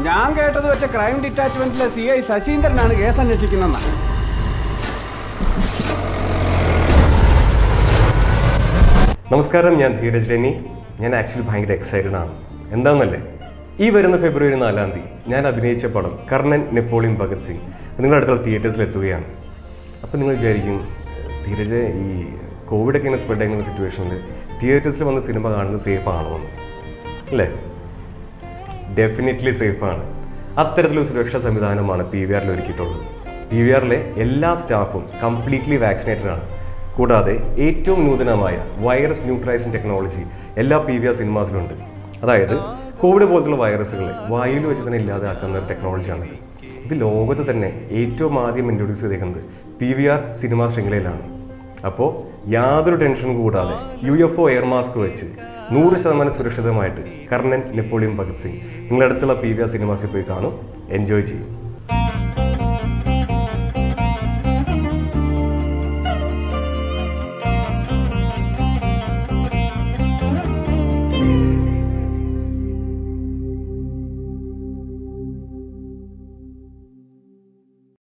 ഞാൻ കേട്ടത് വെച്ച ക്രൈം ഡിറ്റാച്ച്മെന്റിലെ സി ഐ ശശീന്ദ്രനാണ് കേസ് അന്വേഷിക്കുന്നതെന്ന് നമസ്കാരം ഞാൻ ധീരജ് രനി ഞാൻ ആക്ച്വലി ഭയങ്കര എക്സൈറ്റഡ് ആണ് എന്താണെന്നല്ലേ ഈ വരുന്ന ഫെബ്രുവരി നാലാം തീയതി ഞാൻ അഭിനയിച്ച പടം കർണൻ നെപ്പോളിയൻ ഭഗത് സിംഗ് നിങ്ങളുടെ അടുത്തുള്ള തിയേറ്റേഴ്സിൽ എത്തുകയാണ് അപ്പോൾ നിങ്ങൾ വിചാരിക്കും ധീരജ് ഈ കോവിഡൊക്കെ ഇങ്ങനെ സ്പ്രെഡ് ആയിരുന്ന സിറ്റുവേഷനിൽ തിയേറ്റേഴ്സിൽ വന്ന് സിനിമ കാണുന്നത് സേഫ് ആണോ എന്ന് അല്ലേ ഡെഫിനറ്റ്ലി സേഫാണ് അത്തരത്തിലൊരു സുരക്ഷാ സംവിധാനമാണ് പി വി ആറിൽ ഒരുക്കിയിട്ടുള്ളത് പി വി ആറിലെ എല്ലാ സ്റ്റാഫും കംപ്ലീറ്റ്ലി വാക്സിനേറ്റഡ് ആണ് കൂടാതെ ഏറ്റവും നൂതനമായ വൈറസ് ന്യൂട്രലൈസിംഗ് ടെക്നോളജി എല്ലാ പി വി ആർ സിനിമാസിലുണ്ട് അതായത് കോവിഡ് പോലത്തുള്ള വൈറസുകളെ വായുവിൽ വെച്ച് തന്നെ ഇല്ലാതാക്കുന്ന ഒരു ടെക്നോളജിയാണ് ഇത് ലോകത്ത് തന്നെ ഏറ്റവും ആദ്യം ഇൻട്രൊഡ്യൂസ് ചെയ്തേക്കുന്നത് പി വി ആർ സിനിമാ ശൃംഖലയിലാണ് അപ്പോൾ യാതൊരു ടെൻഷനും കൂടാതെ U F O air mask വെച്ച് നൂറ് ശതമാനം സുരക്ഷിതമായിട്ട് കർണൻ നെപ്പോളിയൻ ഭഗത് സിംഗ് നിങ്ങളുടെ അടുത്തുള്ള പി വി ആർ സിനിമാസിൽ പോയി കാണും എൻജോയ് ചെയ്യും